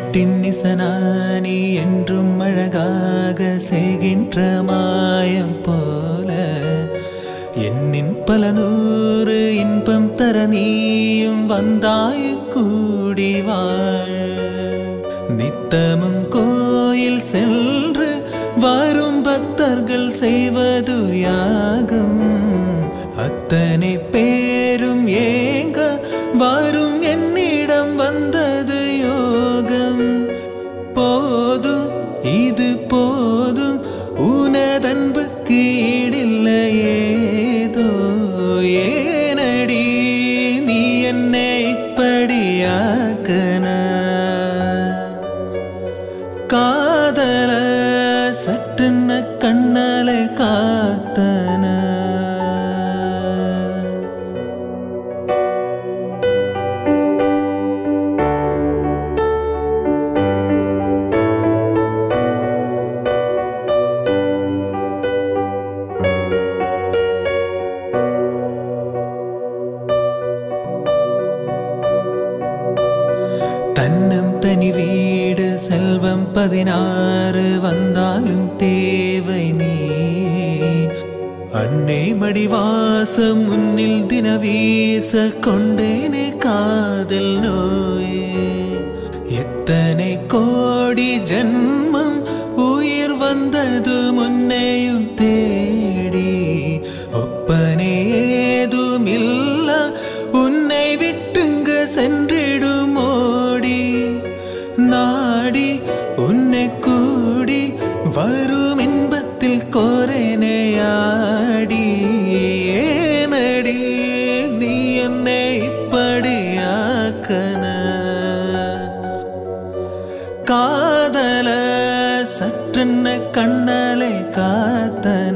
மெட்டின் நிசனானி என்றும் அழகாக செய்கின்ற மாயம் போல என்னின் பல நூறு இன்பம் தர நீயும் வந்தாய் கூடி வாழ் நித்தமும் கோயில் சென்று வரும் பக்தர்கள் செய்வது யாகம் அத்தனை பேரும் ஏங்க வரும் என்னிடம் வந்தது யோகம் போதும் இது போதும் உனதன்புக்கு ஈடில்லை ஏதோ ஏனடி நீ என்னை இப்படியாக்கன காதல சட்டுன்னு கண்ணால காத்தன தன்னம் தனி வீடு செல்வம் பதினாறு வந்தாலும் தேவை நீ அன்னை மடிவாசம் முன்னில் தின வீச கொண்டேனே காதல் நோய் எத்தனை கோடி ஜென்மம் உயிர் வந்தது முன்னையும் தேடி ஒப்பனை ஏதுமில்ல உன்னை விட்டுங்க சென்றிடும் ஓடி நாடி உன்னை கூடி வரும் இன்பத்தில் கோரேனையாடி ஏனடி நீ என்னை இப்படியாக்கன காதல சற்றுன்ன கண்ணலை காத்தன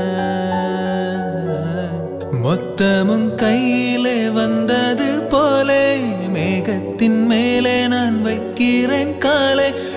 மொத்தமும் கையிலே வந்தது போலே மேகத்தின் மேலே நான் வைக்கிறேன் காலை